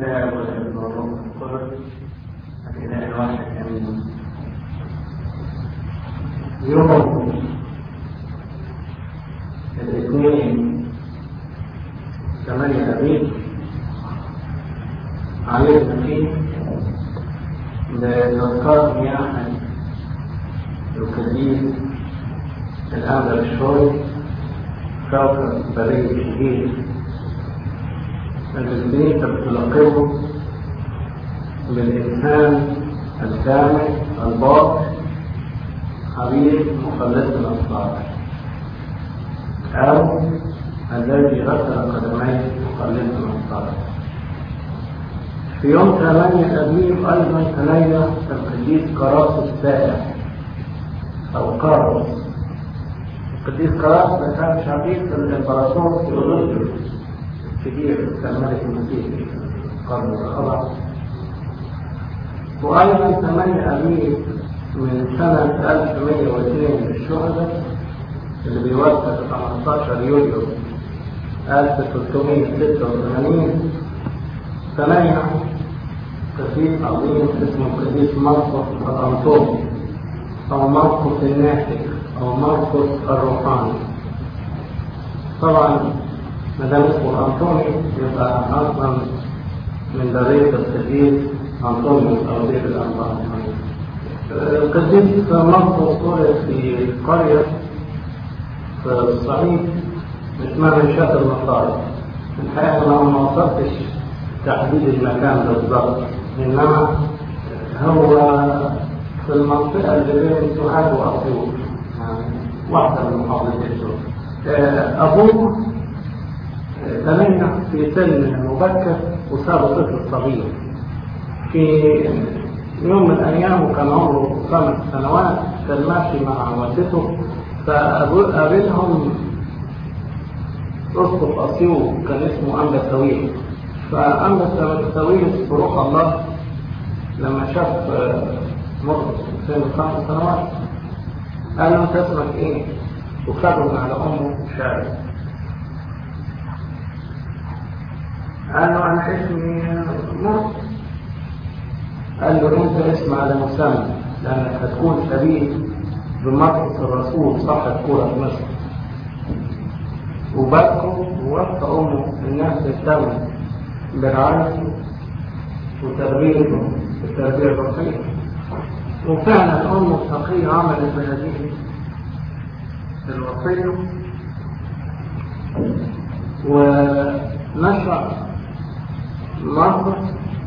الآب والابن والروح القدس الإله الواحد آمين يوم الاثنين ثمانية أبريل علينا فيه لنذكر مياه القديس الأمر الشوي كوكب بريد شديد الكنيسة بتلقبه بالإنسان الكامل الباطن حبيب مخلصنا الصالح أو الذي غسل قدميه مخلصنا الصالح في يوم ثمانية أبريل أيضا تلينا القديس كراس السائح أو كاروس القديس كراس ده كان شقيق الإمبراطور تيودوسيوس كبير كان ملك المسيح في القرن الرابع وأيضا ثمانية أبريل من سنة 1102 للشهداء اللي بيوافق 15 يوليو 1386 ثمانية قديس عظيم اسمه القديس مرقس الأنطوني أو مرقس الناتج أو مرقس الروحاني طبعا ما دام اسمه أنطوني يبقى أصلا من ذرية القديس أنطونيوس أو بيت الأنطوني القديس مرقس ولد في قرية في الصعيد اسمها منشاة المصاري الحقيقة أنا ما وصلتش تحديد المكان بالضبط إنما هو في المنطقة اللي بين سوهاج وأسيوط يعني واحدة من محافظتين أبوه تمنى في سن مبكر وسابه طفل صغير في يوم من الأيام وكان عمره خمس سنوات كان ماشي مع والدته فقابلهم أسقف أسيوط كان اسمه أنبا سويل فأنبا سويل بروح الله لما شاف مرقس سن خمس سنوات قال له أنت اسمك إيه؟ وخده من على أمه شارع قال له أنا اسمي مرقس قال له انت اسم على مسمى لانك هتكون شبيه بمرقس الرسول صاحب كورة مصر وبكوا ووفى امه انها تهتم برعايته وتربيته التربية الروحية وفعلا امه التقية عملت بهذه الوصية ونشأ مرقس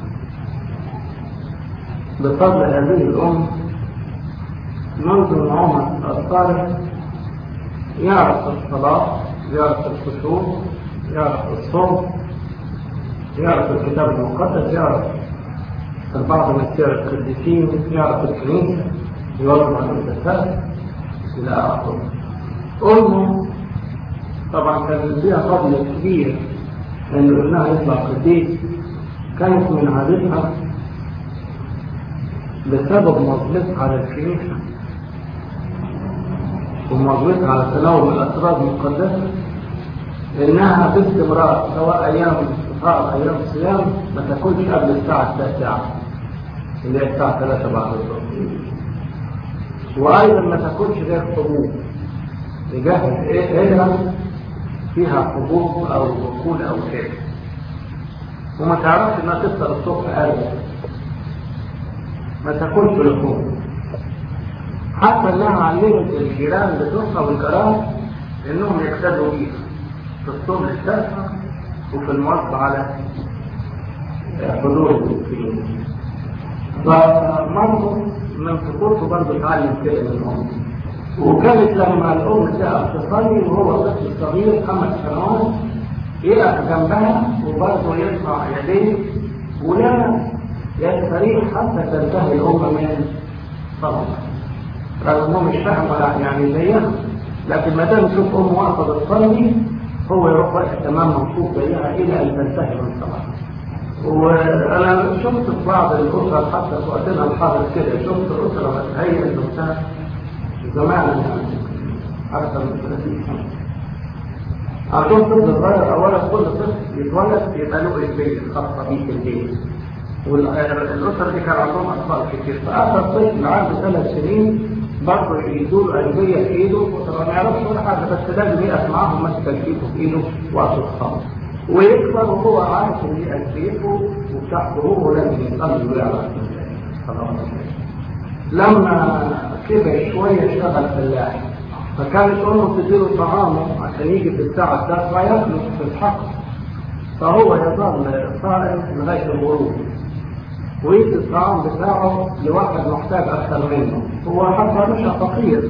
بفضل هذه الأم منذ عمر الصالح يعرف الصلاة يعرف الخشوع يعرف الصوم يعرف الكتاب المقدس يعرف البعض من سير القديسين يعرف الكنيسة يوضع الزكاة إلى آخره أمه طبعا كان لها فضل كبير أن ابنها يطلع قديس كانت من عادتها بسبب مظلتها على الكنيسة ومظلتها على تناول الأسرار المقدسة إنها باستمرار سواء أيام استطاعة أيام الصيام ما تاكلش قبل الساعة التاسعة اللي هي الساعة 3 بعد الظهر وأيضا ما تاكلش غير حبوب تجهز إيه فيها حبوب أو بقول أو شيء وما تعرفش إنها تفطر الصبح أبدا ما تاكلش لحوم حتى انها علمت الجيران بتوعها والجيران انهم يقتدوا بيها في الصبح التاسع وفي الموت على حضور المسلمين فمرضه من طفولته برضه اتعلم كده من الام وكانت لما الام تقف تصلي وهو طفل صغير خمس سنوات يقف جنبها وبرضه يرفع يديه ولا يستريح حتى تنتهي الأمة من صلاة رغم انه مش فاهم ولا يعني زيها لكن ما دام يشوف أمه واقفة بتصلي هو يروح واقف تمام مبسوط زيها إلى أن تنتهي من صلاة وأنا شفت في بعض الأسر حتى في وقتنا الحاضر كده شفت أسرة هي نفسها زمان يعني أكثر من 30 سنة عندهم طفل صغير اولا كل طفل يتولد يبقى له البيت الخاصه بيه في البيت والاسر دي كان عندهم اطفال كتير فاخر طفل عنده ثلاث سنين برضه يدور ألبية في ايده وطبعا ما يعرفش ولا حاجه بس لازم يقف معاهم ماسك الكيفه في ايده وقت الخمر ويكبر وهو عارف ان دي الكيفه وتحته هو لازم يصلي ويعرف خلاص لما كبر شويه اشتغل فلاح فكانت امه تديله طعامه عشان يجي في الساعه التاسعه ياكله في الحق فهو يظل صائم لغايه الغروب ويدي الطعام بتاعه لواحد محتاج اكثر منه هو حتى مش فقير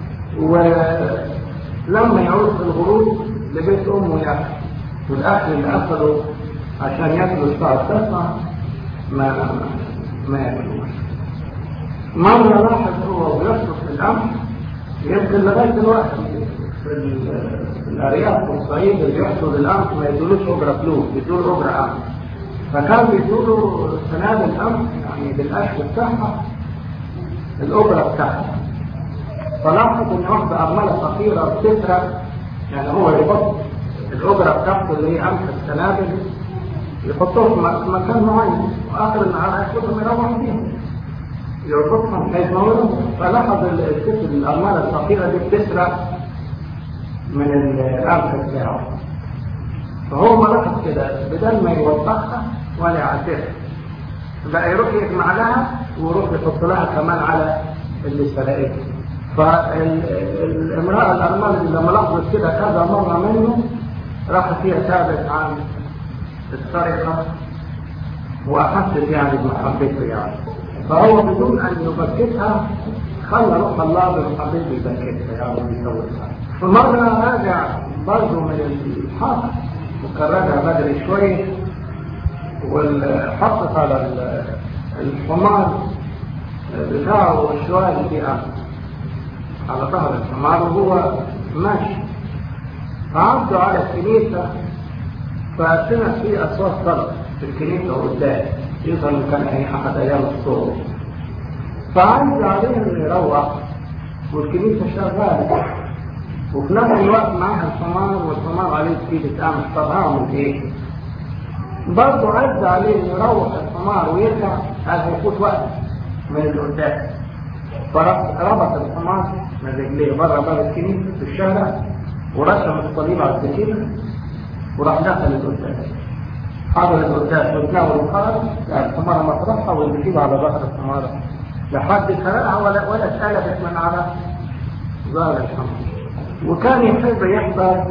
ولما يعود في الغروب لبيت امه ياكل والاكل اللي اخذه عشان ياكلوا الساعه التاسعه ما ما ياكلوش مرة لاحظ هو بيصرف في الأمر يمكن لغاية دلوقتي في الأرياف في الصعيد اللي بيحصل الأمر ما يدولوش أجرة فلوس يدول أجرة أمر فكان بيدولوا سناد الأمر يعني بالأكل بتاعها الأجرة بتاعها فلاحظ إن واحدة أرملة فقيرة بتسرق يعني هو يحط الأجرة بتاعته اللي هي أمس السنابل يحطوه في مكان معين وآخر النهار هياخدهم يروح فيهم يربطهم حيث موضوع فلاحظ الست الأرملة الفقيرة دي بتسرق من الأمر بتاعه فهو ما لاحظ كده بدل ما يوضحها ولا يعاتبها بقى يروح يجمع لها ويروح يحط لها كمان على اللي سرقته فالامرأة الأرملة دي لما لاحظت كده كذا مرة منه راحت هي ثابت عن السرقة وأحست يعني بمحبته يعني فهو بدون ان يبكتها خلى روح الله بمحبته يبكتها يعني ويسويها فمرة راجع برضه من الحق وكان راجع بدري شوية وحطت على الحمار بتاعه والشوال في أمر على ظهر الحمار وهو ماشي فعدوا على الكنيسة فسمع في أصوات صلاة في الكنيسة قدام يظهر كان أي أحد أيام الصوم فعايز عليه إنه يروح والكنيسة شغالة وفي نفس الوقت معاها الحمار والحمار عليه سيدة قامت طب هعمل إيه؟ برضه عز عليه إنه يروح الحمار ويرجع قال هيفوت وقت من اللي قدام فربط الحمار من رجليه بره باب الكنيسة في الشارع ورسم الصليب على السكينة وراح دخل القدام حضر القداس وتناول الخرج الحمارة مطرحها والبشير على ظهر الحمارة لحد سرقها ولا ولا اتقلبت من على ظهر الحمار وكان يحب يحضر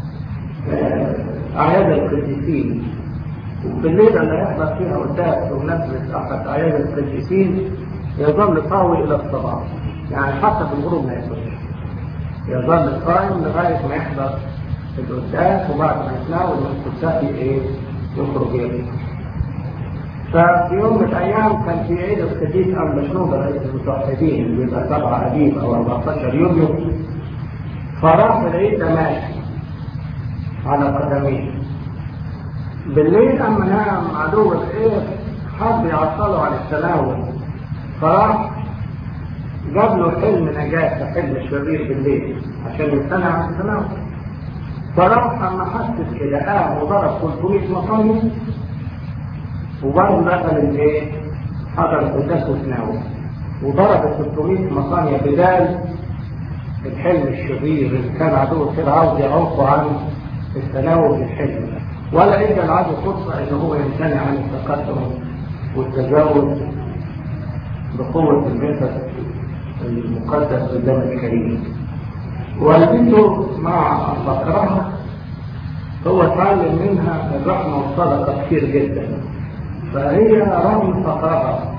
أعياد القديسين وبالليل اللي يحضر فيها قداس بمناسبة أحد أعياد القديسين يظل طاوي إلى الصباح يعني حتى في الغروب ما ياكلش يظل صائم لغاية ما يحضر القداس وبعد ما يتناول القداس ايه يخرج يده ففي يوم من الايام كان في عيد القديس ام مشنوده رئيس المتوحدين اللي بيبقى 7 ابيب او 14 يوليو فراح العيد ده ماشي على قدميه بالليل اما نام عدو الخير حب يعطله عن التناول فراح جاب له حلم نجاة حلم الشرير بالليل عشان يمتنع عن التناول فراح اما حس كده قام وضرب 300 مصانع وبرضه دخل الايه؟ حضر القداس وتناول وضرب 300 مصانع بدال الحلم الشرير اللي كان عدو الخير عاوز يعوقه عن التناول في الحلم ولا ادى العدو فرصه ان هو يمتنع عن التقدم والتجاوز بقوه المثل المقدس قدام الكريم والدته مع فقرها هو اتعلم منها الرحمة والصدقة كتير جدا فهي رغم فقرها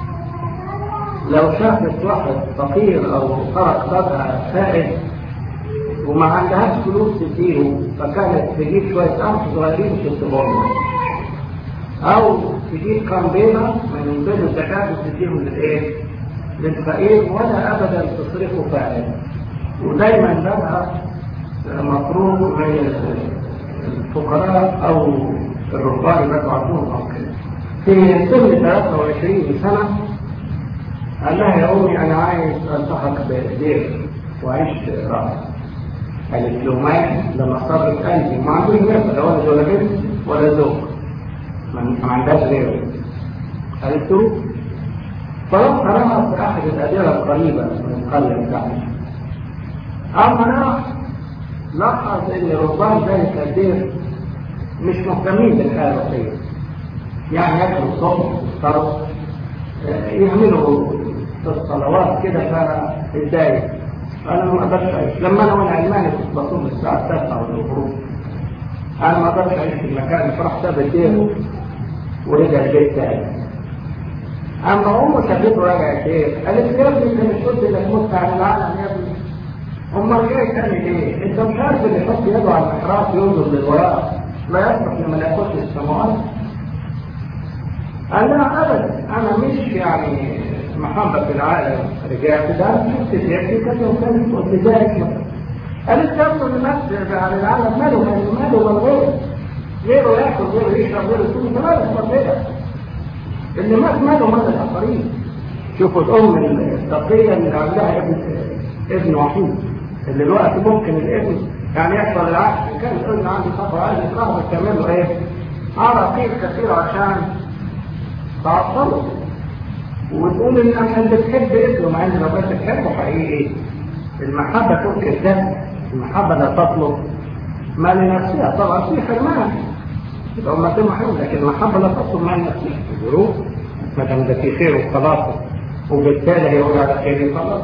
لو شافت واحد فقير او ترك صدقة سائل وما عندهاش فلوس تديه فكانت تجيب شوية قمح صغيرين تديهم او تجيب كام بيضة من بين الزكاة وتديهم للايه؟ للفقير ولا ابدا تصرفه فاعل ودايما بابها مفروض من الفقراء او الرهبان اللي عندهم او كده في سن 23 سنة قال لها يا امي انا عايز التحق بايديك واعيش راحة قالت له مات لما صارت قلبي ما عندوش غير لا ولد ولا بنت ولا زوج ما عندهاش غيره قالت له فراح رأى في أحد الأديرة القريبة من القرية بتاعته أما راح لاحظ إن رهبان ذلك الدير مش مهتمين بالحياة الروحية يعني ياكلوا الصبح يفطروا يعملوا الصلوات كده فاتضايق انا ما اقدرش اعيش لما انا وانا علماني كنت بصوم الساعه 9 ولا الغروب انا ما اقدرش اعيش في المكان فرحت ساب الدير ورجع البيت تاني اما امه سابته رجع الدير قالت يا ابني انت مش قلت انك مت على العالم يا ابني امال جاي تاني ليه؟ انت مش عارف اللي يحط يده على المحراب ينظر للوراء لا يصلح لملكوت السماوات قال لا ابدا انا مش يعني محبة في العالم رجعت ده شفت سيادتي كذا وكذا قلت ذلك قالت تبدو لنفسي على العالم ماله ماله ماله ولا غيره غيره ياكل غيره يشرب غيره يكون ماله ماله اللي مات ماله مال الاخرين شوفوا الام التقية اللي عندها ابن ابن وحيد اللي دلوقتي ممكن الابن يعني يحصل العكس كان الابن عنده خطر عايز يترهب تعمل له ايه؟ عراقيل كثير عشان تعطله وتقول ان عشان بتحب ابنه مع ان لو كنت بتحبه حقيقي المحبة تنكر ده المحبة لا تطلب ما لنفسها طبعا في حرمان يبقى ما تمحب لكن المحبة لا تطلب ما لنفسها الظروف ما دام ده في خير وخلاص وبالتالي هيقول على خير خلاص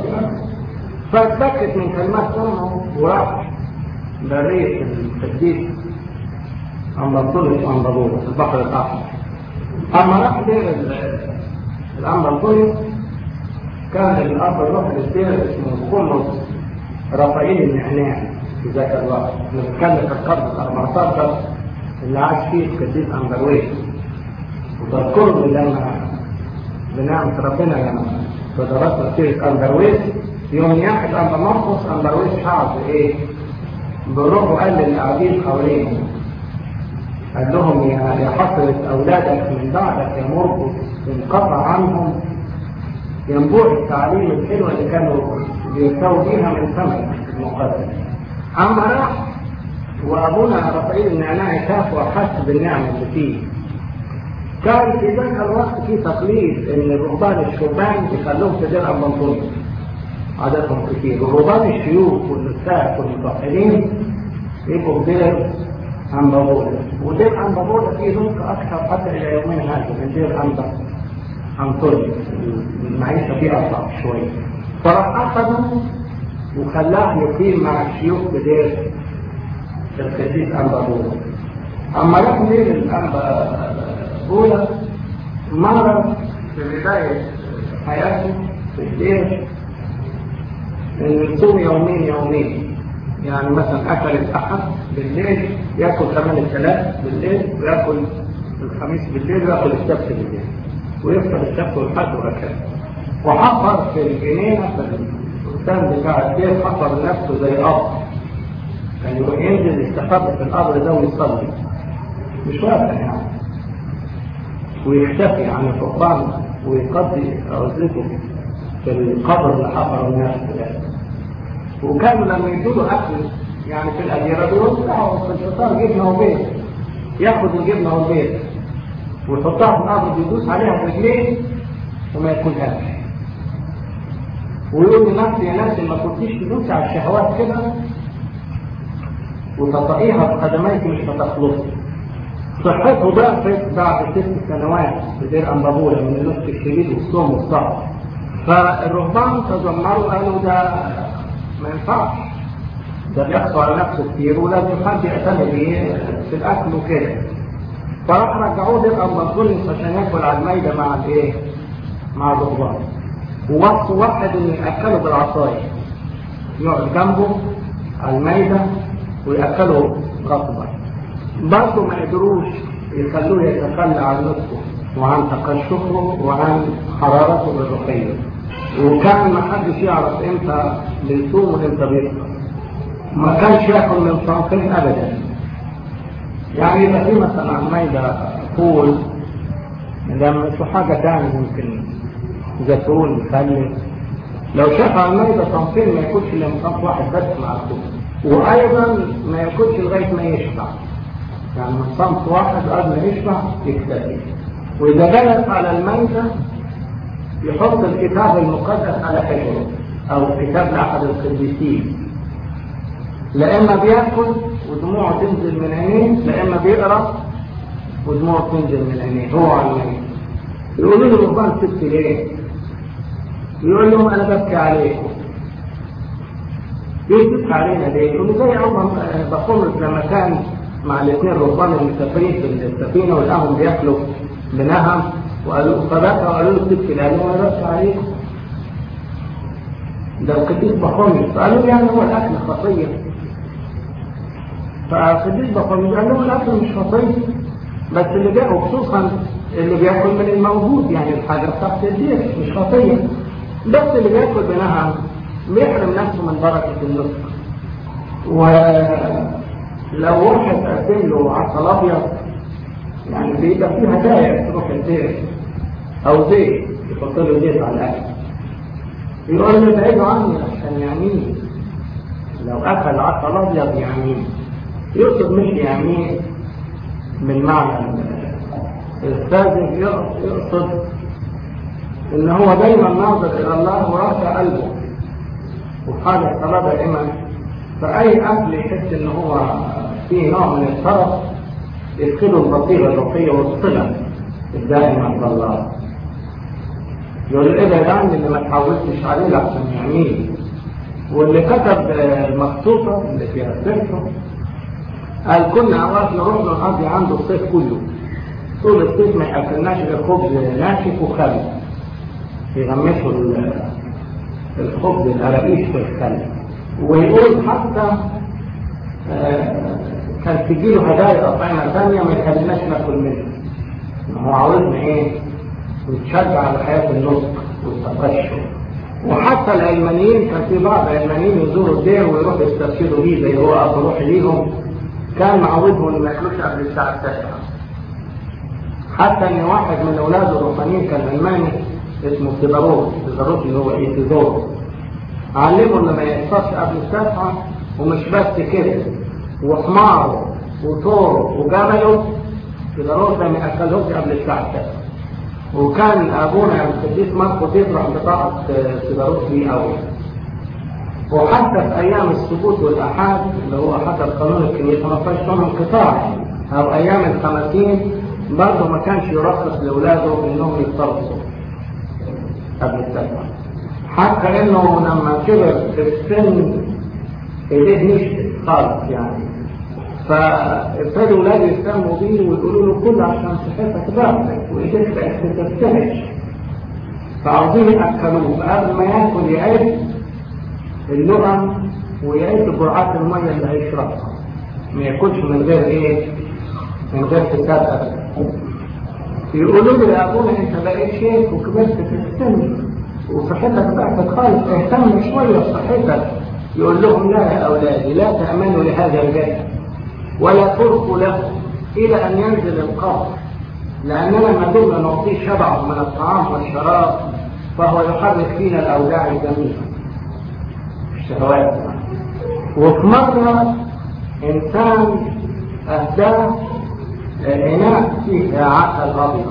فاتبكت من كلمات امه وراح برية القديس أما طلت أنضبوه في البحر الأحمر أما راح دير الأمر الظلم كان الأب يروح للدير اسمه خمس رافائيل النعناع في ذاك الوقت نتكلم في القرن ال 14 اللي عاش فيه القديس أمبرويس وتذكروا لما بنعمة ربنا لما فدرسنا سيرة أمبرويس يوم ياخد أمبر مرقس أمبرويس شعب إيه؟ بروحه قال للي قاعدين حواليهم قال لهم يا حصلت أولادك من بعدك يا مرقس انقطع عنهم ينبوع التعليم الحلوة اللي كانوا بيرتووا بيها من سمك المقدس أما راح وأبونا رفعيل النعناع شاف وحس بالنعمة اللي فيه كان في ذاك الوقت في تقليد ان الرهبان الشبان يخلوهم في دير المنطوني عددهم كتير ورهبان الشيوخ والنساء والمتوحدين يبقوا في دير أنبابولا ودير أنبابولا فيه نطق أكثر حتى إلى يومين هذا من دير أنبا أنطوني المعيشة فيه أصعب شوية فراح أخذه وخلاه يقيم مع الشيوخ بدير القديس أنبابولا أما راح دير الأنبابولا مرة في بداية حياته في الدير إنه يصوم يومين يومين يعني مثلا أكل الأحد بالليل يأكل كمان الثلاث بالليل ويأكل الخميس بالليل ويأكل السبت بالليل ويفطر السبت والحد وهكذا وحفر في الجنينة في البستان بتاع الدير حفر نفسه زي قبر كان يعني يروح ينزل يستخبى في القبر ده ويصلي مش واقع يعني ويختفي عن الفقران ويقضي عزلته في القبر اللي حفره نفسه ده وكانوا لما يدوا اكل يعني في الأديرة بيوزعوا في الفطار جبنة وبيض ياخد الجبنة والبيض ويحطها في الأرض ويدوس عليها برجليه وما ياكلهاش ويقول لنفسي يا نفسي ما كنتيش تدوسي على الشهوات كده وتطئيها بقدميك مش هتخلصي صحته ضعفت بعد ست سنوات في دير أنبابولة من النسك الشديد والصوم والصعب فالرهبان تذمروا قالوا ده ما ينفعش ده بيحصل على نفسه كتير ولازم حد يعتني بيه في الاكل وكده فراح رجعوه للأب المنصوري عشان ياكل على الميدة مع الايه؟ مع الرهبان ووصوا واحد انه ياكله بالعصايه يقعد جنبه على الميدة وياكله غصبا برضه ما قدروش يخلوه يتخلى عن نطقه وعن تقشفه وعن حرارته الروحيه وكان ما حدش يعرف امتى بيصوم وامتى بيفطر ما كانش ياكل من صنفين ابدا يعني يبقى في مثلا على الميدة فول لما في حاجة تانية ممكن زيتون مخلل لو شاف على الميدة صنفين ما ياكلش الا من صنف واحد بس مع الفول وايضا ما ياكلش لغايه ما يشبع يعني من صمت واحد قبل ما يشبع يكتفي واذا جلس على الميتة يحط الكتاب المقدس على حجره او كتاب لاحد القديسين لا اما بياكل ودموعه تنزل من عينيه لا اما بيقرا ودموعه تنزل من عينيه هو على الميت يقولوا له ربان سبت ليه يقول لهم انا ببكي عليكم ليه بتبكي علينا ليه يقولوا زي عمر بقومس لما كان مع الاثنين ربان المسافرين في السفينه ولقاهم بياكلوا بنهم وقالوا فبكى وقالوا له بتبكي ليه انا ببكي عليكم ده القديس بقومس فقالوا يعني هو الاكل خطيه فالقديس بقومس قال لهم الاكل مش خطيه بس اللي جاءوا خصوصا اللي بياكل من الموجود يعني الحاجه بتاعت الدير مش خطيه بس اللي بياكل بنهم بيحرم نفسه من بركه النصف ولو واحد قدم له عسل ابيض يعني بيبقى فيه هدايا تروح الدير او زيت يحط له زيت على الاكل يقول له ابعدوا عني عشان يعميه لو اكل عسل ابيض يعميه يقصد مش يعميه من معنى الساذج يقصد ان هو دايما ناظر الى الله ورافع قلبه وحاجة الصلاة دائما فأي أكل يحس ان هو فيه نوع من الطرف يدخله البصيرة الروحية والصلة الدائمة مع الله يقول ابعد عني اللي ما تحاولتش عليه لحسن يعميه واللي كتب المخطوطة اللي فيها سيرته قال كنا اوقات نروح نقضي عنده الصيف كله طول الصيف ما ياكلناش غير خبز ناشف وخل يغمسوا الخبز القراقيش في الخل ويقول حتى كان تجي له هدايا اطعمه ثانيه ما يخليناش ناكل منها هو عاوزنا ايه نتشجع على حياه النطق والتقشف وحتى العلمانيين كان في بعض العلمانيين يزوروا الدير ويروحوا يسترشدوا بيه زي هو ابو روحي ليهم كان معودهم ما ياكلوش قبل الساعه 9 حتى ان واحد من اولاده الروحانيين كان علماني اسمه تيباروس تيباروس اللي هو ايه تيزور علمه انه ما يفطرش قبل الساعه ومش بس كده وحماره وطوره وجمله تيباروس ما ياكلهمش قبل الساعه 9 وكان ابونا القديس مرقس يفرح بطاعه تيباروس ليه قوي وحتى في ايام السبوت والاحاد اللي هو حسب قانون الكنيسه ما فيهاش فيهم انقطاع او ايام الخمسين برضه ما كانش يرخص لاولاده انهم يفترضوا قبل السبعه حتى انه لما كبر في السن ايديه نشفت خالص يعني فابتدوا اولاده يهتموا بيه ويقولوا له كل عشان صحتك ضعفت وايديك بقت بترتعش فعاوزين ياكلوه قبل ما ياكل يعد اللغم ويعد جرعات الميه اللي هيشربها ما ياكلش من غير ايه من غير كتاب ابدا يقولوا له يا ابونا انت بقيت شيخ وكبرت في السن وصحتك ضعفت خالص اهتم شويه بصحتك يقول لهم لا يا اولادي لا تامنوا لهذا الجسد ولا تركوا له الى ان ينزل القبر لاننا ما دمنا نعطيه شبعه من الطعام والشراب فهو يحرك فينا الاوجاع جميعا الشهوات وفي مرة إنسان أهداه إناء فيه عسل أبيض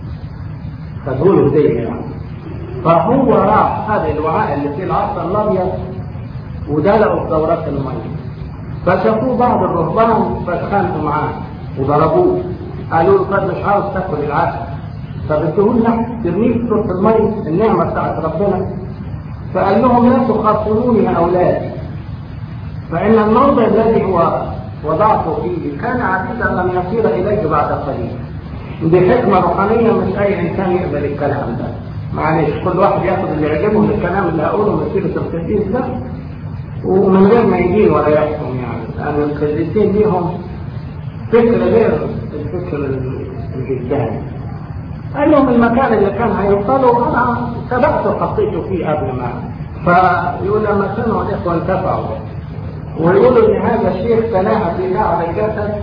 خدوله هدية يعني فهو راح خد الوعاء اللي فيه العسل الأبيض ودلقوا في دورات المية فشافوه بعض الرهبان فاتخانقوا معاه وضربوه قالوا له طب مش عاوز تاكل العسل طب ادوه لنا ترميه في صورة المية النعمة بتاعت ربنا فقال لهم لا تخاصموني يا أولادي فإن الموضع الذي هو وضعته فيه كان عزيزا لم يصير إليه بعد قليل دي حكمة روحانية مش أي إنسان يقبل الكلام ده معلش كل واحد ياخد اللي يعجبه من الكلام اللي هقوله من سيرة القديس ده ومن غير ما يجي ولا يحكم يعني لأن القديسين ليهم فكر غير الفكر الجداني قال لهم المكان اللي كان هيوصلوا انا سبقت وحطيته فيه قبل ما فيقول لما سمعوا الاخوه انتفعوا ويقولوا ان هذا الشيخ تناهى في لعب الجسد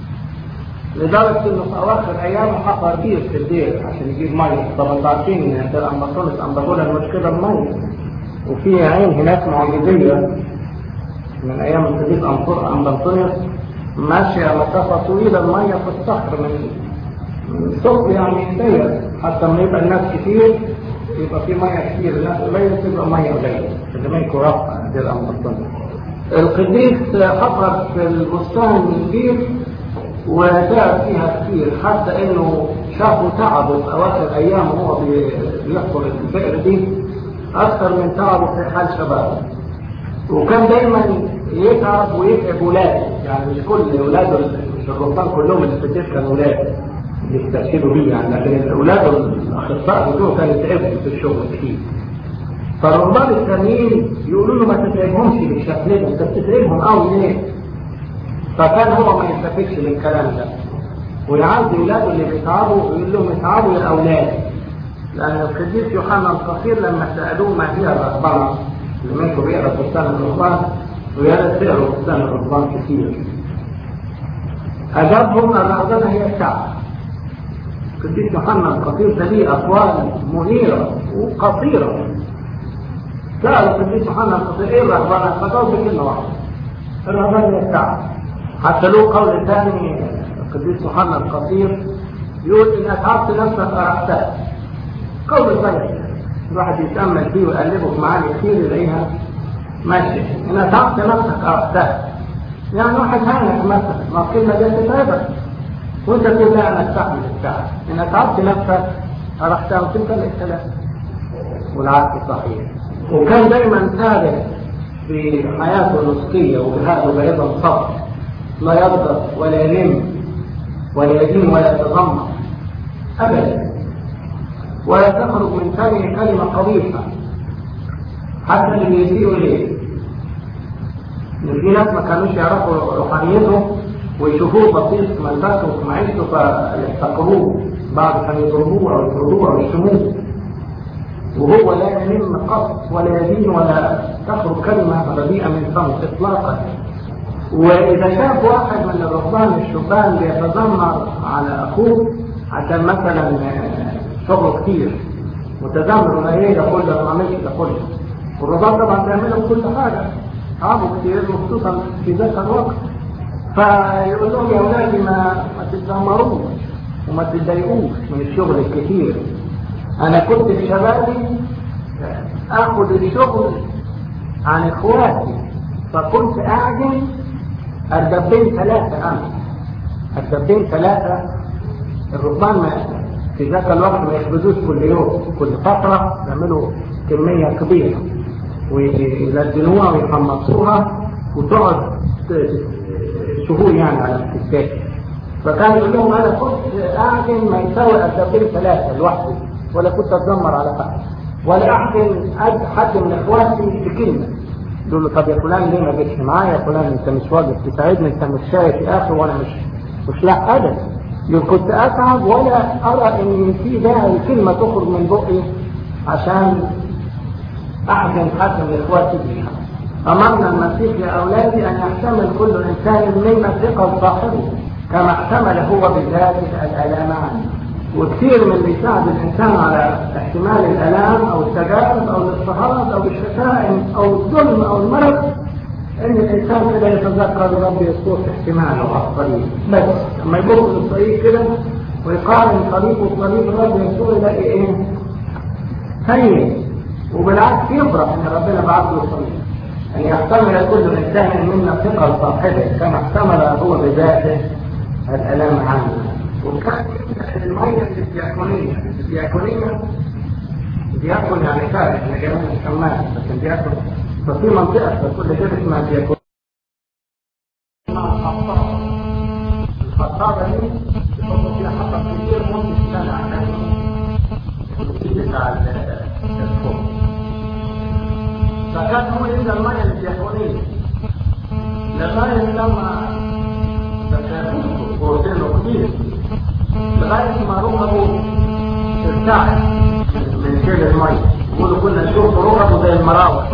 لدرجه انه في اواخر ايامه حفر بير في الدير عشان يجيب ميه طبعا انتوا عارفين ان في الامبطولة امبطولة المشكله الميه وفي عين هناك معجزيه من ايام القديس انطونيوس ماشيه مسافه طويله الميه في الصخر من من صوت يعني سير حتى لما يبقى الناس كتير يبقى في ميه كتير الناس قليله تبقى ميه قليله اللي ما يكون رفع دي الامر القديس حفر في البستان كبير وتعب فيها كتير حتى انه شافوا تعبه في اواخر ايامه وهو بيحفر البئر دي اكثر من تعبه في حال شبابه وكان دايما يتعب ويتعب ولاده يعني مش كل ولاده مش الرهبان كلهم اللي في البيت كانوا ولاده يسترشدوا بيه يعني لكن اولاده الاخصائي بتوعه كانوا يتعبوا في الشغل كتير فالرهبان التانيين يقولوا له ما تتعبهمش بالشكل ده انت بتتعبهم قوي ليه؟ فكان هو ما يستفدش من الكلام ده ويعزي اولاده اللي بيتعبوا يقول لهم اتعبوا يا اولاد لان القديس يوحنا الفقير لما سالوه ما هي الرهبنه اللي منكم بيقرا بستان الرهبان ويا ريت تقروا بستان الرهبان كتير اجابهم الرهبنه هي الشعب القديس يوحنا الفقير ده ليه اقوال منيره وقصيره سأل القديس يوحنا الفقير ايه الرهبنه؟ فجاوب بكلمه واحده الرهبنه هي الشعب حتى له قول ثاني القديس يوحنا القصير يقول ان اتعبت نفسك ارحتها قول طيب الواحد يتامل فيه ويقلبه في معاني كتير يلاقيها ماشي ان اتعبت نفسك ارحتها يعني واحد هانك مثلا ما الكلمه دي تتعبك وانت تقول لا انا استحمل التعب ان اتعبت نفسك ارحتها وتمكن الكلام والعكس صحيح وكان دايما ثابت في حياته النسكيه وجهاده ايضا صبر لا يغضب ولا يلم ولا يدين ولا يتضمن ابدا ولا تخرج من فمه كلمه قبيحه حتى اللي بيسيئوا اليه ان في ناس ما كانوش يعرفوا روحانيته ويشوفوه بسيط في ملبسه وفي معيشته فيحتقروه بعض كانوا يضربوه او يطردوه او يشتموه وهو لا يلم قط ولا يدين ولا تخرج كلمه رديئه من فمه اطلاقا واذا شاف واحد من الرهبان الشبان بيتذمر على اخوه عشان مثلا شغله كتير متذمر ولا ايه ده كله ما عملش ده كله والرهبان طبعا بيعملوا كل حاجه تعبوا كتير وخصوصا في ذاك الوقت فيقول لهم يا اولادي ما ما تتذمروش وما تتضايقوش من الشغل الكتير انا كنت في شبابي اخذ الشغل عن اخواتي فكنت اعجن الدبين ثلاثة أمس الدبين ثلاثة الرهبان ما في ذاك الوقت ما يخبزوش كل يوم كل فترة يعملوا كمية كبيرة ويلدنوها ويحمصوها وتقعد شهور يعني على الكتاب فكان يقول لهم انا كنت اعجن ما يساوي الدبين ثلاثة لوحدي ولا كنت اتذمر على حد ولا احسن حد من اخواتي بكلمه يقول له طب يا فلان ليه ما جيتش معايا يا فلان انت مش واجب تساعدني انت مش شايف يا اخي وانا مش مش لا ابدا يقول كنت اتعب ولا ارى ان في داعي كلمه تخرج من بقي عشان احزن حد من اخواتي بيها امرنا المسيح يا اولادي ان يحتمل كل انسان مما ثقل صاحبه كما احتمل هو بذاته الالام عنه وكثير من اللي يساعد الانسان على احتمال الالام او التجارب او الاضطهاد او الشتائم او الظلم او المرض ان الانسان كده يتذكر الرب يسوع في احتماله على الطريق بس لما يبص للطريق كده ويقارن طريقه وطريق الرب يسوع يلاقي ايه؟ هين وبالعكس يفرح ان ربنا بعث له الطريق ان يحتمل كل انسان منا ثقل صاحبه كما احتمل هو بذاته الالام عنه وكان المية الدياكونية الدياكونية دياكون يعني فارق احنا جايين من الحمام لكن دياكون ففي منطقة في كل جبل اسمها دياكون الخطابة دي بيحطوا فيها حطب كتير ممكن سنة عشان بتاع الفوق فكان هو يبدا المية الدياكونية لغاية لما ذكرته وقلت كتير لغاية ما ركبوا ارتعد من شيل المية يقولوا كنا نشوف ركبه زي المراوح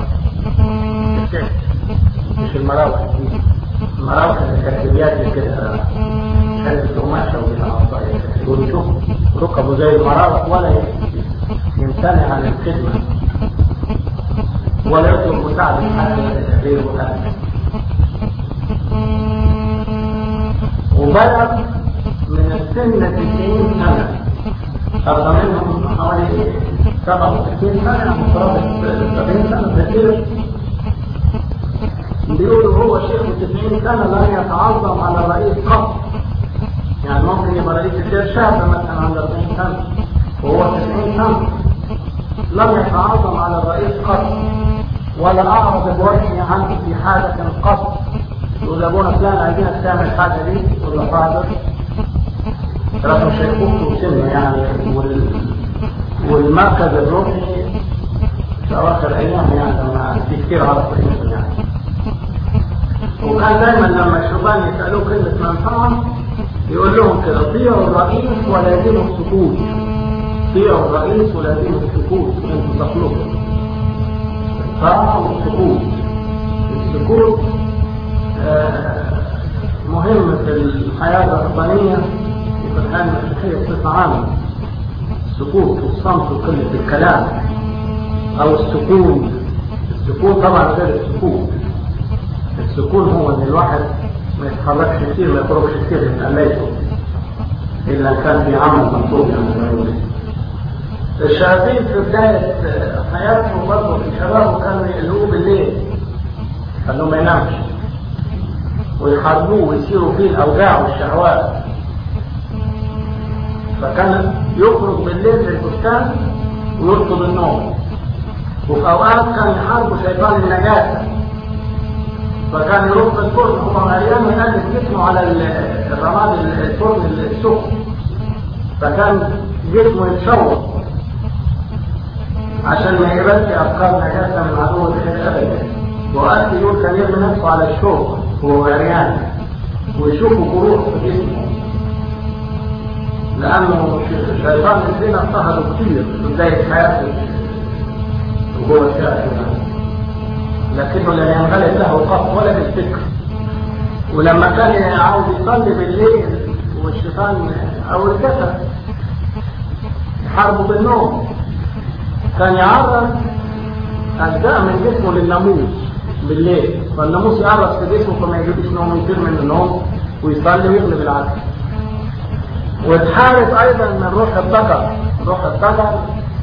مش المراوح المراوح الكتابيات كده كانت قماشة وبها يقولوا شوف ركبه زي المراوح ولا يمتنع عن الخدمة ولا يطلب مساعدة حد غيره أبدا وبلغ من السن 90 سنة أبقى منهم حوالي 67 سنة مقرابة 70 سنة كثير بيقولوا هو شيخ 90 سنة لا يتعظم على الرئيس قط يعني ممكن يبقى رئيس الدير شاب مثلا عند 40 سنة وهو 90 سنة لم يتعظم على الرئيس قط ولا أعرض بوجهه عنه في حاجة قط يقول أبونا فلان عايزينك تعمل الحاجة دي يقول له حاضر رغم شيخوخته وسنه يعني وال... والمركز الروحي في أواخر أيام يعني لما في كثير عرفوا اسمه يعني وكان دايما لما الشبان يسألوه كلمة منفعة يقول لهم كده طيعوا الرئيس ولازموا السكوت طيعوا الرئيس ولازموا السكوت انتوا تخلقوا الطاعة والسكوت السكوت آه مهم في الحياة الرهبانية وفي الحياة المسيحية بصفة عامة السكوت والصمت وقلة الكلام أو السكون السكون طبعا غير السكوت السكون هو ان الواحد ما يتحركش كتير ما يخرجش كتير من اماكنه الا كان في عمل مطلوب يعني الشياطين في بداية حياتهم برضه في شبابه كانوا يقلوه بالليل خلوه ما ينامش ويحاربوه ويسيروا فيه الاوجاع والشهوات فكان يخرج بالليل للبستان ويرفض النوم وفي اوقات كان يحاربوا شيطان النجاسه فكان يروح في الفرن هو مريم يقلب جسمه على الرماد الفرن السخن فكان جسمه يتشوق عشان ما يبقاش افكار نجاسه من عدو الخير ابدا وقت يقول كان يرمي نفسه على الشوق وهو عريان ويشوفوا جروح في جسمه لانه الشيطان الزنا اضطهده كتير في بدايه حياته وهو الشاعر لكنه لم ينغلب له قط ولا بالفكر ولما كان عاوز يصلي بالليل والشيطان او الجسد يحاربه بالنوم كان يعرض اجزاء من جسمه للناموس بالليل فالناموس يعرض في جسمه فما يجيبش نوم يطير من النوم ويصلي ويغلب العكس وتحارب ايضا من روح الذكر روح الذكر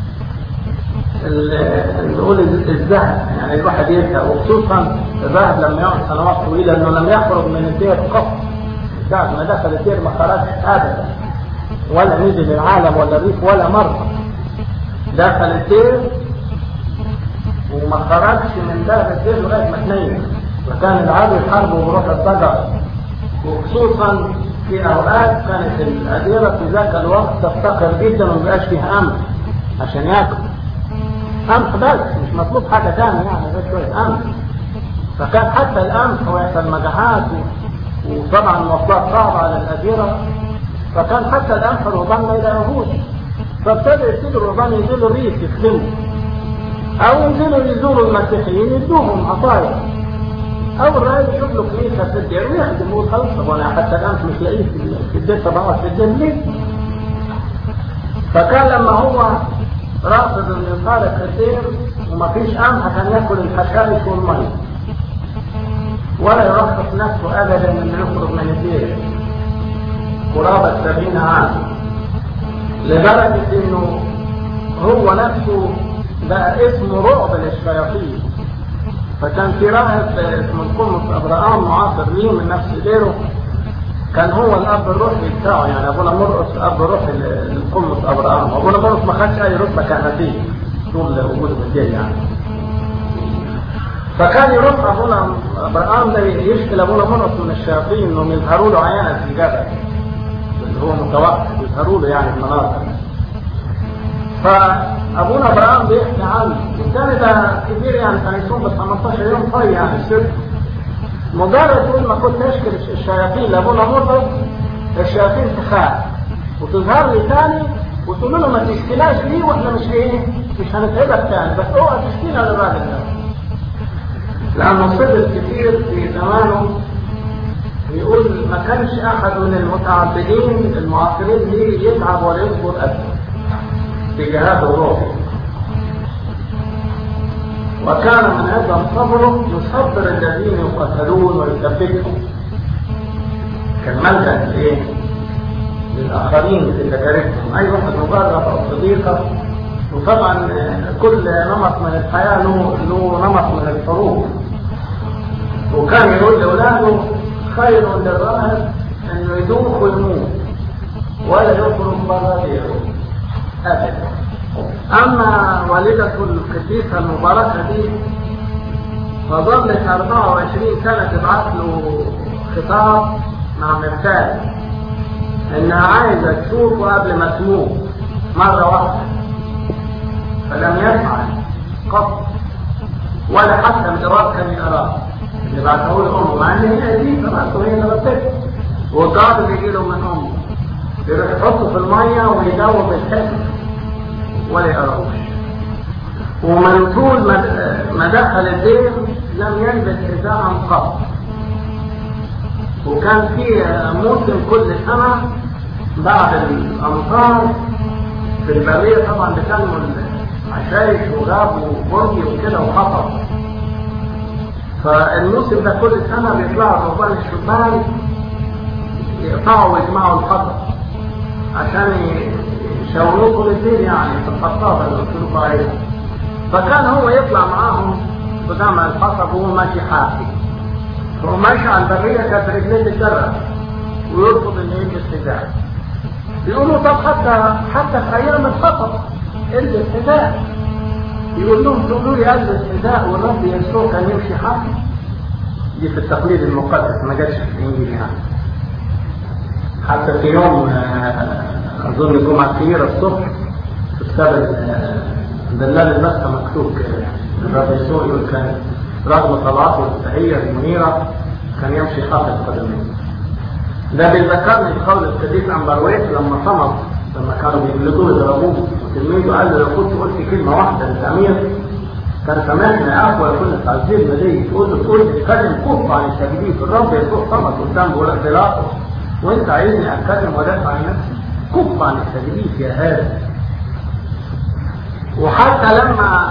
نقول الذهب يعني الواحد يزهق وخصوصا الذهب لما يقعد سنوات طويله انه لم يخرج من الدير قط بعد ما دخل الدير ما خرجش ابدا ولا نزل العالم ولا الريف ولا مره دخل الدير وما خرجش من باب الدير لغايه ما تنيم وكان العدو يحاربه بروح الضجر وخصوصا في اوقات كانت الاديره في ذاك الوقت تفتقر جدا وما بقاش فيها امن عشان ياكل قمح بس مش مطلوب حاجة تانية يعني غير شوية قمح فكان حتى القمح ويحصل مجاعات وطبعا المواصلات صعبة على الأديرة فكان حتى القمح الرهبان ما يلاقوهوش فابتدى يبتدوا الرهبان ينزلوا الريف يخدموا أو ينزلوا يزوروا المسيحيين يدوهم عطايا أو الراجل يشوف له كنيسة في الدير ويخدم وخلص طب أنا حتى القمح مش لاقيه في الدير طبعا في الدير ليه؟ فكان لما هو رافض انه يصالح كثير ومفيش قمح كان ياكل الحشائش والمي ولا يرخص نفسه ابدا انه يخرج من الدير قرابة سبعين عام لدرجة انه هو نفسه بقى اسمه رعب للشياطين فكان في راهب اسمه القمص ابراهام معاصر ليه من نفس ديره كان هو الاب الروحي بتاعه يعني ابونا مرقص اب روحي للقمص ابراهام ابونا مرقص ما خدش اي رتبه كهنوتيه طول وجوده في الدين يعني فكان يروح ابونا ابراهام ده يشكل ابونا مرقص من الشياطين انهم يظهروا له عيانا في الجبل اللي هو متوقف يظهروا له يعني المناظر فابونا ابراهام بيحكي عنه وكان ده كبير يعني كان يصوم بس 15 يوم طيب يعني السبت مجرد طول ما كنت اشكل الشياطين لابونا مرض الشياطين تخاف وتظهر لي ثاني وتقول له ما تشكيلاش ليه واحنا مش ايه مش هنتعبك ثاني بس اوعى تشكينا للراجل ده لانه صدق كتير في زمانه يقول ما كانش احد من المتعبدين المعاصرين ليه يتعب ولا يصبر ابدا في جهاد الروح وكان من عظم صبره يصبر الذين يقتلون ويثبتهم كان ملجأ لإيه؟ للآخرين في تجاربهم أي واحد مجرب أو صديقة وطبعا كل نمط من الحياة له له نمط من الحروب وكان يقول لأولاده خير للراهب أنه يدوخ ويموت ولا يخرج بره ديره أبدا أما والدة القديسة المباركة دي فظلت 24 سنة تبعث له خطاب مع مرسال إنها عايزة تشوفه قبل ما تموت مرة واحدة فلم يفعل قط ولا حتى الجواب كان يقراه اللي بعته له امه مع ان هي دي طبعته هي اللي رتبت والجواب اللي يجي له من امه يروح يحطه في الميه ويدوب الحفظ ولا يقراهوش ومن طول ما دخل الدير لم يلبس حذاء قط وكان في موسم كل سنه بعد الامطار في البريه طبعا بتنمو عشايش وغاب وبرجي وكده وحطب فالموسم ده كل سنة بيطلعوا رهبان الشبان يقطعوا ويجمعوا الحطب عشان يشاوروه كل الليل يعني في الحطابة اللي قلت لكم عليها فكان هو يطلع معاهم بجمع الحطب وهو ماشي حافي هو ماشي على البرية كانت رجليه تتجرب ويرفض انه يلبس حذاء يقولوا طب حتى حتى في ايام الحطب البس حذاء يقول لهم تقولوا لي البس حذاء والرب يسوع كان يمشي حافي دي في التقليد المقدس ما جاتش في الانجيل يعني حتى في يوم اظن الجمعه كبيره الصبح في كتاب دلال المسكه مكتوب كده الرب يسوع يقول كان رغم طلعاته التهية المنيرة كان يمشي حافظ قدميه ده بيذكرني بقول القديس امبرويت لما صمد لما كانوا بيجلدوه يضربوه تلميذه قال له لو كنت قلت كلمه واحده للامير كان سامحني اقوى كل تعذيب لدي تقول له تقول لي اتكلم كف عن التجديد الرب يسوع صمد قدام بيلاطس وانت عايزني اتكلم وادافع عن نفسي كف عن التجديد يا هذا وحتى لما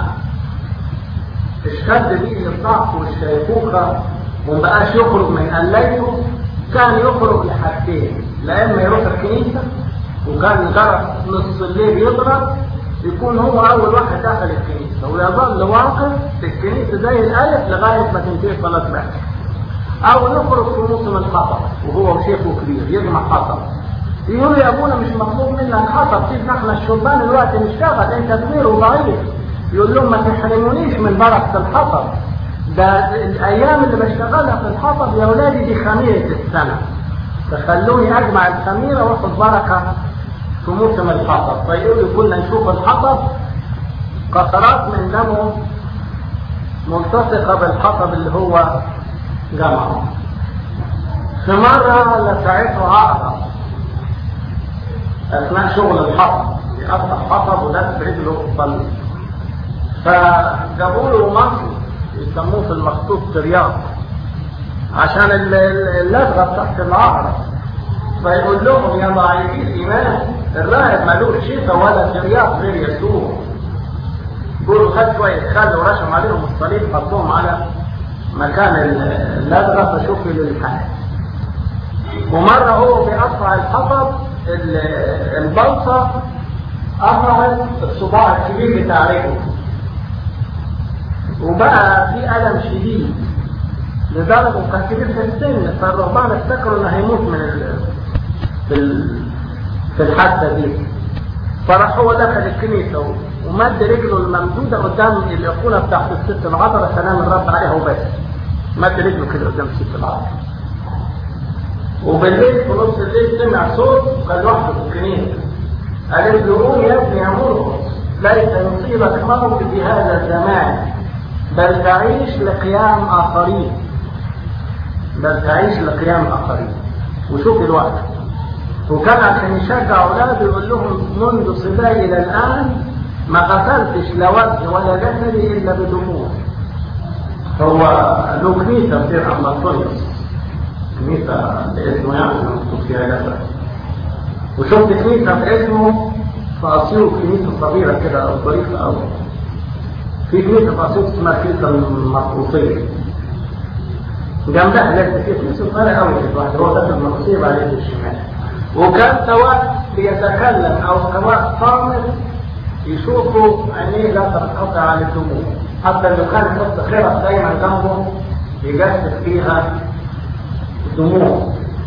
اشتد بيه الضعف والشيخوخه وما بقاش يخرج من قليته كان يخرج لحاجتين لا اما يروح الكنيسه وكان جرس نص الليل يضرب يكون هو اول واحد دخل الكنيسه ويظل واقف في الكنيسه زي الالف لغايه ما تنتهي صلاه العشاء او يخرج في موسم الحطب وهو شيخه كبير يجمع حطب يقول يا ابونا مش مطلوب منك حطب سيبنا احنا الشربان الوقت نشتغل انت كبير وضعيف يقول لهم ما تحرمونيش من بركه الحطب ده الايام اللي بشتغلها في الحطب يا اولادي دي خميره السنه فخلوني اجمع الخميره واخد بركه في موسم الحطب فيقولوا كنا نشوف الحطب قطرات من دمه ملتصقه بالحطب اللي هو جمعه في مرة لسعته عقرب أثناء شغل الحطب يقطع حطب ودس برجله صلي فجابوا له مصر يسموه في المخطوط ترياق عشان اللدغه تحت العقرب فيقول لهم يا ضعيفي الايمان الراهب ملوش شفا ولا ترياق غير يسوع يقولوا خد شويه خل ورشم عليهم الصليب حطوهم على مكان اللدغه فشوفي للحال ومره هو بيقطع الحطب البلصه قطعت الصباع الكبير بتاع رجله وبقى في ألم شديد لدرجة كان كبير في السن فالرهبان افتكروا انه هيموت من ال... في ال... في الحادثة دي فراح هو دخل الكنيسة ومد رجله الممدودة قدام الأيقونة بتاعت الست العذراء سلام الرب عليها وبس مد رجله كده قدام الست العذراء وبالليل في نص الليل سمع صوت وكان لوحده في الكنيسة قال له قوم يا ابني يا مرقص ليس يصيبك موت في هذا الزمان بل تعيش لقيام آخرين بل تعيش لقيام آخرين وشوف الوقت وكان عشان يشجع أولاده يقول لهم منذ صباي إلى الآن ما غسلتش لا وجه ولا جسدي إلا بدموع هو له كنيسة في دير أمبطونيوس كنيسة باسمه يعني مكتوب فيها جسد وشفت كنيسة باسمه في أسيوط كنيسة صغيرة كده أو ظريفة أوي في كنيسة في أسيوط اسمها كنيسة المرقوصية جنبها لسه في فلوس صغيرة قوي الواحد هو داخل المصيبة على يد الشمال وكان سواء بيتكلم أو سواء صامت يشوفوا عينيه لا تنقطع عن الدموع حتى لو كان يحط خرق دايما جنبه يجسد فيها الدموع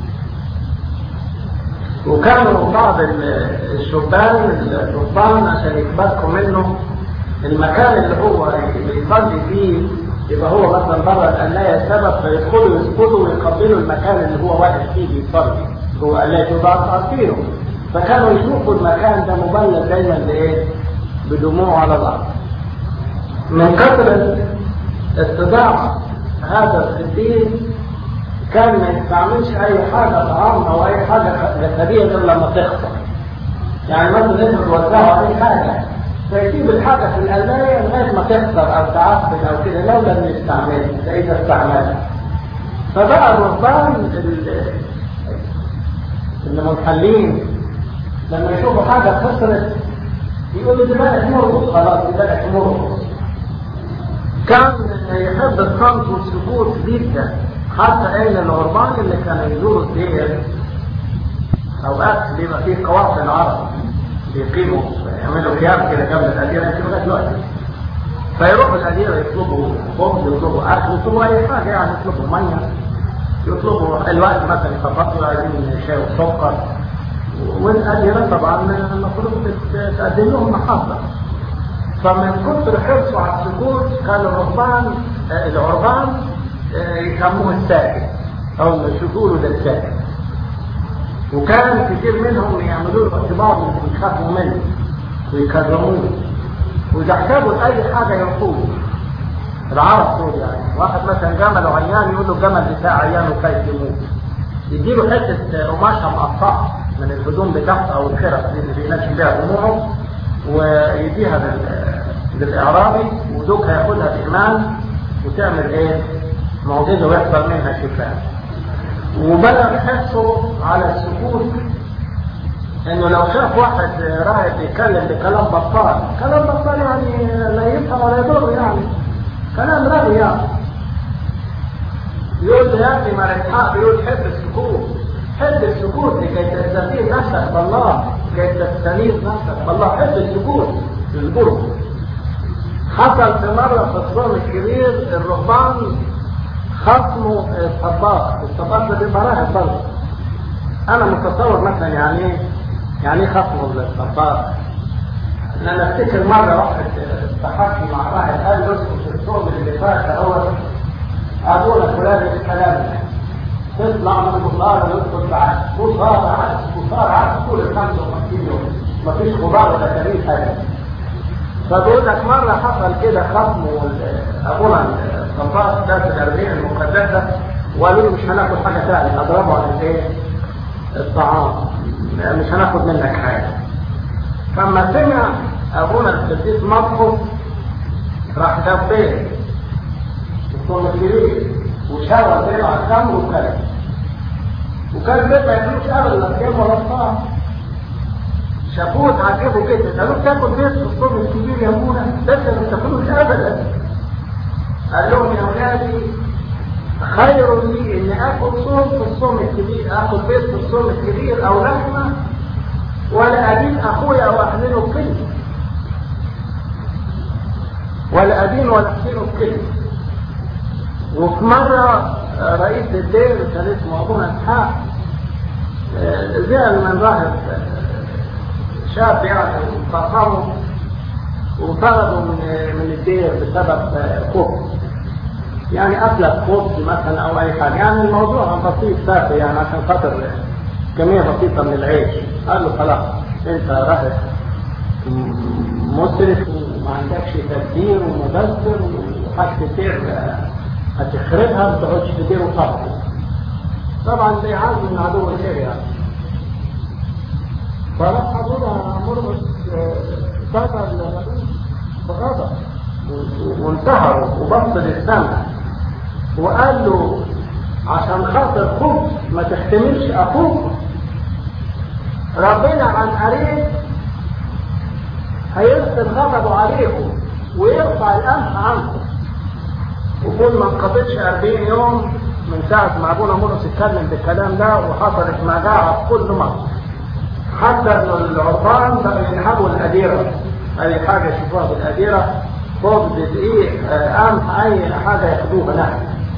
وكانوا بعض الشبان الرهبان عشان يتباركوا منه المكان اللي هو بيصلي فيه يبقى هو مثلا بره القلاية سبب فيدخلوا يسقطوا ويقبلوا المكان اللي هو واقف فيه بيصلي هو قلاية يبقى عارفينه فكانوا يشوفوا المكان ده مبلل دايما بايه؟ بدموع على الارض. من كثرة اتضاع هذا القديس كان ما يستعملش اي حاجه طعام او اي حاجه جسديه غير لما تخسر. يعني مثلا انت توزعوا اي حاجه فيسيب الحاجه في القلايه لغايه ما تخسر او تعفن او كده لولا ان يستعملها فاذا استعملها. فبقى الرهبان اللي منحلين لما يشوفوا حاجه خسرت يقولوا دي بقت مرقص خلاص دي بقت مرقص. كان يحب الصمت والسكوت جدا حتى ان العربان اللي كانوا يزوروا الدير اوقات بيبقى فيه قواصل عرب بيقيموا يعملوا قيام كده جنب الاديره انت لغايه دلوقتي فيروحوا الاديره يطلبوا خبز يطلبوا اكل يطلبوا اي حاجه يعني يطلبوا ميه يطلبوا الوقت مثلا يخبطوا عايزين شاي وسكر والاديره طبعا المفروض تقدم لهم محبه فمن كثر حرصه على السكوت كان الرهبان العربان يسموه الساكت او يشوفوا له ده الساكت وكان كثير منهم يعملوا له اعتبار يخافوا منه ويكرموه واذا احتاجوا لاي حاجه يعطوه العرب دول يعني واحد مثلا جمل عيان يقول له الجمل بتاع عيان وخايف يموت يديله حته قماشه مقطعه من الهدوم بتاعته او الخرق اللي بيمشي بيها دموعه ويديها للاعرابي ودوك هياخدها بايمان وتعمل ايه؟ معجزه ويحصل منها شفاء. وبلغ حرصه على السكوت انه لو شاف واحد راهب بيتكلم بكلام بطال، كلام بطال يعني لا يفهم ولا يضر يعني. كلام رغي يعني. يقول له يا اخي ما الاسحاق بيقول حب السكوت. حب السكوت لكي تستفيد نفسك بالله، لكي تستنير نفسك بالله، حب السكوت للقرب. حصل في مرة في الصوم الكبير الرهبان خصموا الطباخ الطباخ ده بيبقى راهب برضه انا متصور مثلا يعني ايه يعني ايه خصموا الطباخ ان انا افتكر مره واحد تحكي مع راهب قال له اسكت الصوم اللي فات اول ابونا فلان الكلام تطلع من المصارعه ويدخل بعد مصارعه مصارعه طول ال 55 يوم مفيش غبار ولا تاريخ حاجه فبقول لك مرة حصل كده ختم أبونا الطباخ ده في الأربعين المقدسة وقالوا له مش هناخد حاجة ثانية أضربه على الإيه؟ الطعام مش هناخد منك حاجة فلما سمع أبونا القديس مطقس راح جاب بيت وصل الكبير وشاور بينه على التمر وكلم وكان البيت ما ياكلوش أبدا لا كام ولا طعام شافوه تعجبوا كده قالوا تاكل بيت في الصوم الكبير يا ابونا بس ما تاكلوش ابدا قال لهم يا اولادي خير لي اني اكل صوم في الصوم الكبير اكل بيت في الصوم الكبير او لحمه ولا ادين اخويا او احمله بكلمه ولا ادين ولا احمله بكلمه وفي مره رئيس الدير كان اسمه ابونا اسحاق زعل من راهب شاب يعني فصلوا وطردوا من من الدير بسبب خبز يعني اكلت خبز مثلا او اي حاجه يعني الموضوع بسيط تافه يعني عشان خاطر كميه بسيطه من العيش قال له خلاص انت راهب مسرف وما عندكش تدبير ومدبر وحاجه كتير هتخربها ما تقعدش تدير وتفضل طبعا ده يعز من عدو الخير يعني فراح ابونا مرقس سافر بغضب وانتهر وبص للسماء وقال له عشان خاطر خبز ما تحتملش اخوك ربنا عن قريب هيرسل غضبه عليكم ويرفع القمح عنكم وكل ما انقضتش 40 يوم من ساعة ما أبونا مرقس اتكلم بالكلام ده وحصلت مجاعة في كل مصر حتى إن العربان بقوا ينهبوا الأديرة أي حاجة يشوفوها بالأديرة خبز دقيق قمح أي حاجة ياخدوها نحن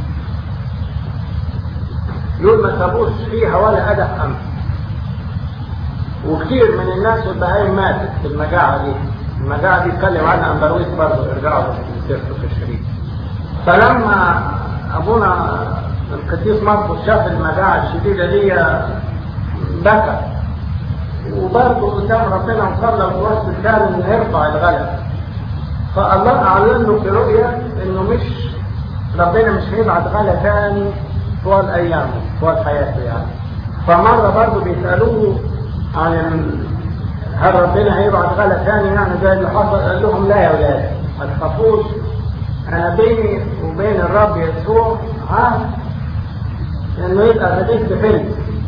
يقول ما سابوش فيها ولا قدح قمح وكثير من الناس والبهايم ماتت في المجاعة دي المجاعة دي اتكلم عنها أمبرويس برضه ارجعوا سيرته في الشريط فلما أبونا القديس مرقس شاف المجاعة الشديدة دي بكى وبرضه قدام ربنا وصلى في وسط الثاني انه يرفع الغلب فالله اعلن له في رؤيا انه مش ربنا مش هيبعت غلا ثاني طوال ايامه طوال حياته يعني فمره برضه بيسالوه عن ال... هل ربنا هيبعت غلا ثاني يعني زي اللي حصل قال لهم لا يا ولاد ما تخافوش انا بيني وبين الرب يسوع عهد انه يبقى غديك بفلس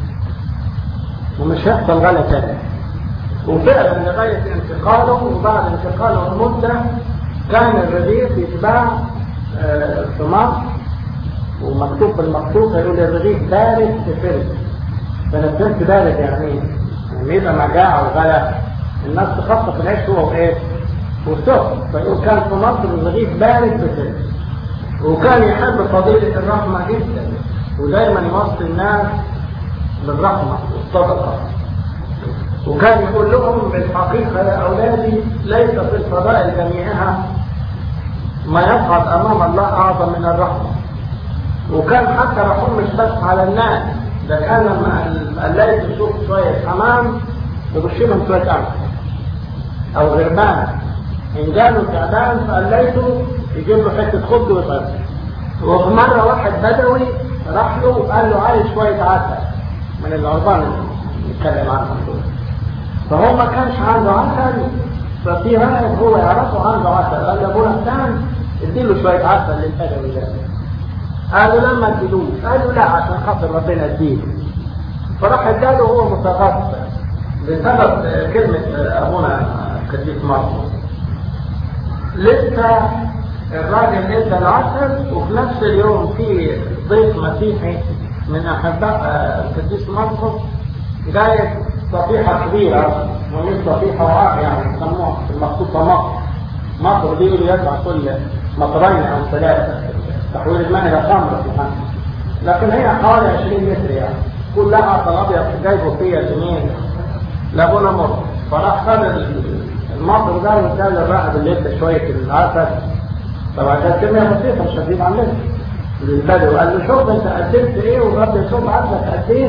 ومش هيحصل غلا تاني وفعلا لغاية انتقاله وبعد انتقاله بمدة كان الرغيف يتباع في مصر ومكتوب في المكتوب يقول الرغيف بارد بفرد فانا فهمت بارد يعني ايه؟ يعني يبقى مجاعة وغلا الناس تخطف العيش هو وايه؟ والسخن فيقول كان في مصر الرغيف بارد بفرد وكان يحب فضيلة الرحمة جدا ودايما يوصي الناس بالرحمة والصدقة وكان يقول لهم بالحقيقة يا أولادي ليس في الفضائل جميعها ما يصعد أمام الله أعظم من الرحمة وكان حتى رحوم مش بس على الناس ده كان لما قليت تشوف شوية حمام يرش لهم شوية قمح أو غربان إن جاله تعبان فقليته يجيب له حتة خبز ويطلع وفي مرة واحد بدوي راح له وقال له عايز شوية عسل من العربان اللي بنتكلم عنهم دول فهو ما كانش عنده عسل ففي راهب هو يعرفه عنده عسل قال له ابونا فلان اديله شويه عسل للبدوي ده قالوا لما اديلوش قالوا لا عشان خاطر ربنا اديله فراح اداله هو متغطى بسبب كلمه ابونا القديس مرقس لسه الراجل ادى العسل وفي نفس اليوم في ضيف مسيحي من احباء القديس مرقس جايب صفيحه كبيره ومش صفيحه وعاء يعني يسموها في المخطوط مصر مصر دي اللي يدفع كل مطرين او ثلاثه تحويل الماء الى خمر في مصر لكن هي حوالي 20 متر يعني كلها عسل ابيض جايبه فيها سنين لابونا مر فراح خد المصر ده واداه للراهب اللي ادى شويه العسل طبعا ده كميه بسيطه مش هتزيد عن لتر للبدو قال له شوف انت قدمت ايه والرب يشوف عدلك قد ايه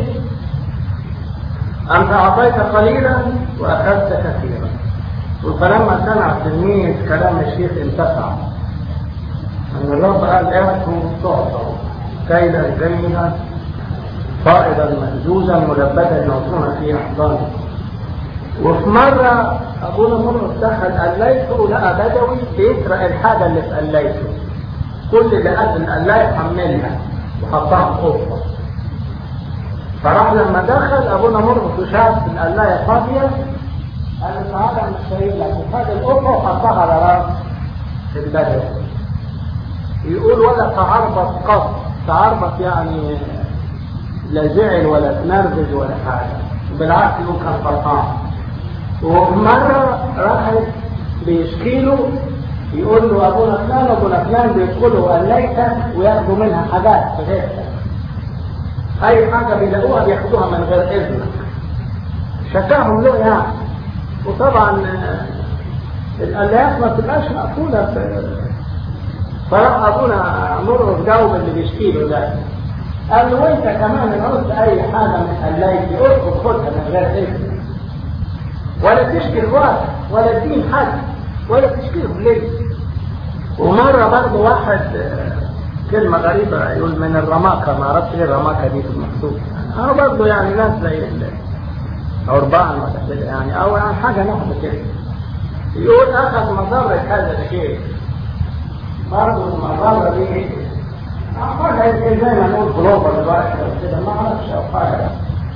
انت اعطيت قليلا واخذت كثيرا فلما سمع التلميذ كلام الشيخ انتفع ان الرب قال اعطوا تعطوا كيلا جيدا فائضا مهزوزا ملبدا موصولا في احضانه وفي مرة أبونا مرة دخل قليته لقى بدوي بيسرق الحاجة اللي في قليته كل اللي قد القلاية حملها وحطها في قفة فراح لما دخل أبونا مرة وشاف القلاية فاضية قال له تعالى مش شايل لك وخد القفة وحطها على راس البدوي يقول ولا تعربط قط تعربط يعني لا زعل ولا تنرفز ولا حاجة بالعكس يقول كان فرحان ومرة راحت بيشكي له يقول له ابونا فلان ابونا فلان بيدخلوا قليتك وياخدوا منها حاجات في غيرها اي حاجة بيلاقوها بياخدوها من غير اذنك شكاهم له يعني وطبعا القلايات ما بتبقاش مقفولة فراح ابونا مرقص جاوب اللي بيشكي له ده قال له وانت كمان ان قلت اي حاجة من قلايتي ادخل خدها من غير اذنك ولا تشكي الوقت ولا تدين حد ولا تشكيهم ليه ومرة برضه واحد كلمة غريبة يقول من الرماكة ما اعرفش ايه الرماكة دي في المكتوب اه برضه يعني ناس زي عربان ولا كده يعني او يعني حاجة نحن كده يقول اخذ مضرة هذا الشيء برضه المضرة دي حاجة زي ما نقول جلوبال دلوقتي كده ما اعرفش او حاجة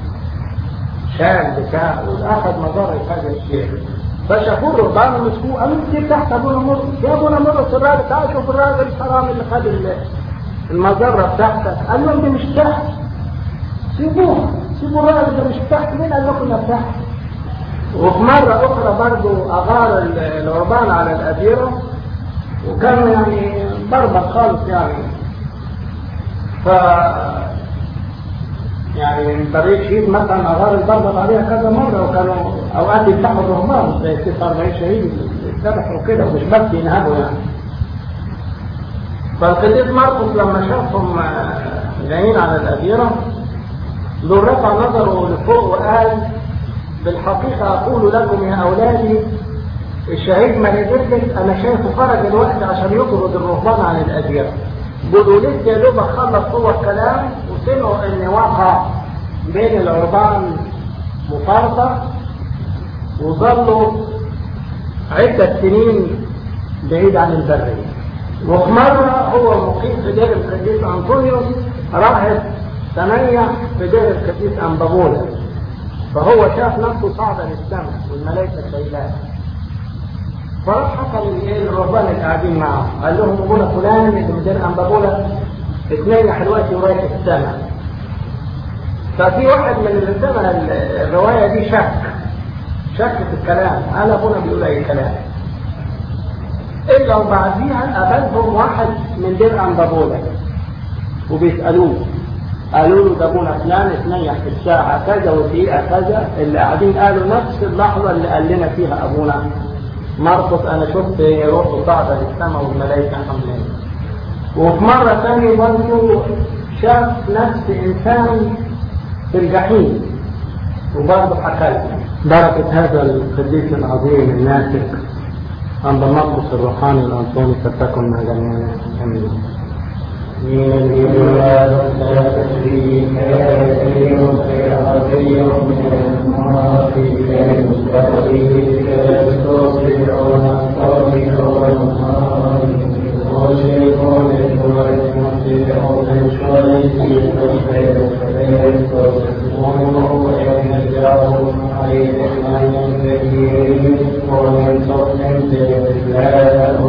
شال بتاع واخذ مضرة هذا الشيء فشافوه الرهبان مسكوه قالوا انت تحت ابونا مرقس يا ابونا مرقس الراجل تعال شوف الراجل الحرام اللي خد المجرة بتاعتك قال لهم دي مش تحت سيبوها سيبوا الراجل ده مش تحت مين قال لكم انها تحت وفي مرة أخرى برضو أغار ال- العربان على الأديرة وكان يعني بربط خالص يعني ف يعني من طريق شهيد مثلا أغار البربط عليها كذا مرة وكانوا أوقات يفتحوا الرهبان زي 46 شهيد اتذبحوا كده ومش بس ينهبوا يعني فالقديس مرقس لما شافهم آه، جايين على الأديرة دول رفع نظره لفوق وقال بالحقيقة أقول لكم يا أولادي الشهيد مالجرجس أنا شايفه خرج الوقت عشان يطرد الرهبان عن الأديرة بيقولوا لسه يا دوب خلص هو الكلام وسمعوا إن وقع بين العربان مفارقة وظلوا عدة سنين بعيد عن البرية وفي مرة هو مقيم في دير القديس أنطونيوس راهب ثمانية في دير القديس أنبابولا فهو شاف نفسه صعد للسماء والملائكة شايلاه فراح حكى للايه الرهبان اللي قاعدين معه قال لهم ابونا فلان اللي في دير أنبابولا اتنين دلوقتي ورايح السماء ففي واحد من اللي سمع الرواية دي شك شك في الكلام قال ابونا بيقول اي كلام الا وبعديها قابلهم واحد من دير أنبابولا وبيسألوه قالوا له ده ابونا فلان اتنيح في الساعة كذا ودقيقة كذا اللي قاعدين قالوا نفس اللحظة اللي قال لنا فيها ابونا مرقس انا شفت روحه صعدة للسماء والملائكة حملين وفي مرة ثانية برضه شاف نفس انسان في الجحيم وبرضه حكى لنا بركة هذا القديس العظيم الناسك عند المقدس الروحاني الأنطوني فتكن مع جميعنا آمين من الجبال والتشريك كثير في عظيم من الماء كالمستقيم كالتصبحون الطريق والماء والشيطان المسيح من شريك ومن يرجعه عليه من كثير ومن صف لا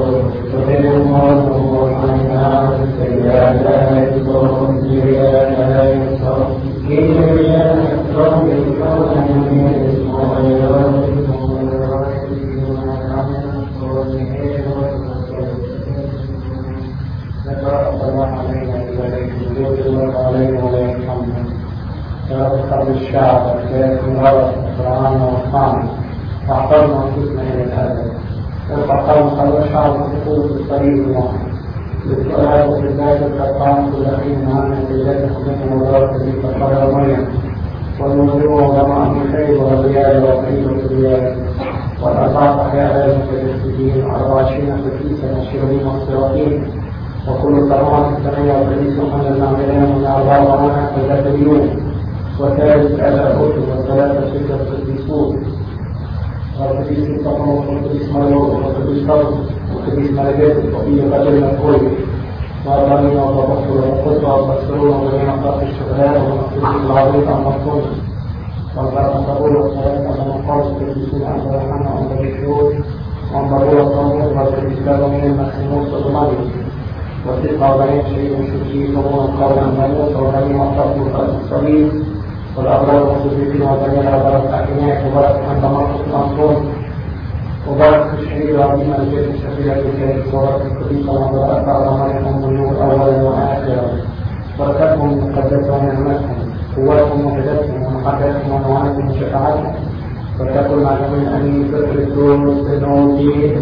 الشعب كيكون غلط فرعون وصام فاعطرنا انفسنا الى الابد وفقام خلق الشعب تقول في الطريق المعين بالسؤال وفي ذلك القرآن كل حين عن الذي خلقنا وبارك في فقال مريم والموضوع ضمان الخير والريال والخير والريال والأربعة أحياء المتجسدين أربعين فتيسا عشرين والصراطين وكل طعام الثمانية والحديث محمد العملين من أربعة طعام فذات وثالث على أكتب والثلاثة ستة القديسون والقديس الطعام والقديس مريم والقديس فرد والقديس ملكات الطبية بدل مكوي وأربعين وتبصر والقدرة والبصرون وبين أطراف الشغلات والمقصودين العظيم المقصود والبركة تقول والصلاة على مقاصد القديسين عند الرحمن وعند الشهود وعند الله الطاهر والقديس من المخزنون والمريم وتسعة وأربعين شيء مشركين وهم قولا ميت وأربعين وقت الصليب والأبرار والصديقين وبين الأبرار الحاكمات وبارك عند مرقس الأنصار وبارك الشهيد العظيم الجيش الشفيع الكريم وبارك القديس وبارك على مريم النور أولا وآخرا بركاتهم مقدسة ونعمتهم قواتهم وحدتهم ومحبتهم ومعاناتهم وشفاعتهم وتكن مع جميع أمين فكر الدروس النوتي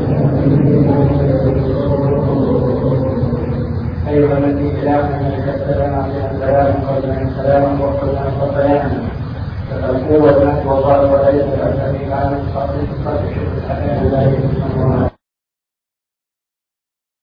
أيها الذي إلهنا ملك السلام علينا السلام وقلنا سلاما وقلنا خطايانا القوة والله وليس الأسامي العالم خاصة خاصة الحياة الله